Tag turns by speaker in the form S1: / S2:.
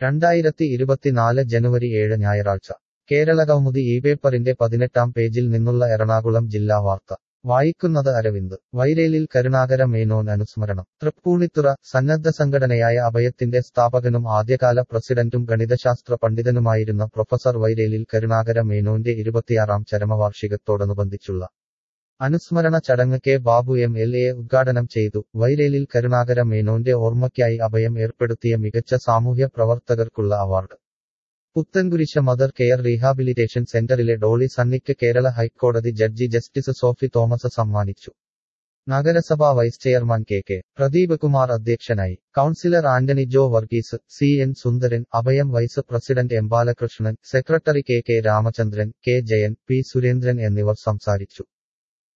S1: രണ്ടായിരത്തി ഇരുപത്തിനാല് ജനുവരി ഏഴ് ഞായറാഴ്ച കേരളകൗമുദി ഈ പേപ്പറിന്റെ പതിനെട്ടാം പേജിൽ നിന്നുള്ള എറണാകുളം ജില്ലാ വാർത്ത വായിക്കുന്നത് അരവിന്ദ് വൈരേലിൽ കരുണാകര മേനോൻ അനുസ്മരണം തൃപ്പൂണിത്തുറ സന്നദ്ധ സംഘടനയായ അഭയത്തിന്റെ സ്ഥാപകനും ആദ്യകാല പ്രസിഡന്റും ഗണിതശാസ്ത്ര പണ്ഡിതനുമായിരുന്ന പ്രൊഫസർ വൈരേലിൽ കരുണാകര മേനോന്റെ ഇരുപത്തിയാറാം ചരമവാർഷികത്തോടനുബന്ധിച്ചുള്ള അനുസ്മരണ ചടങ്ങ് K Babu M L A ഉദ്ഘാടനം ചെയ്തു വൈരേലിൽ കരുണാകര മേനോന്റെ ഓർമ്മയ്ക്കായി അഭയം ഏർപ്പെടുത്തിയ മികച്ച സാമൂഹ്യ പ്രവർത്തകർക്കുള്ള award Puthencruz mother care rehabilitation സെന്ററിലെ ഡോളി സണ്ണിക്ക് കേരള ഹൈക്കോടതി ജഡ്ജി ജസ്റ്റിസ് സോഫി തോമസ് സമ്മാനിച്ചു നഗരസഭാ vice chairman K K Pradeep Kumar അധ്യക്ഷനായി councillor Antony Jo Varghese C N Sundaran Abhayam vice president M Balakrishnan secretary K K Ramachandran K Jayan P Surendran എന്നിവർ സംസാരിച്ചു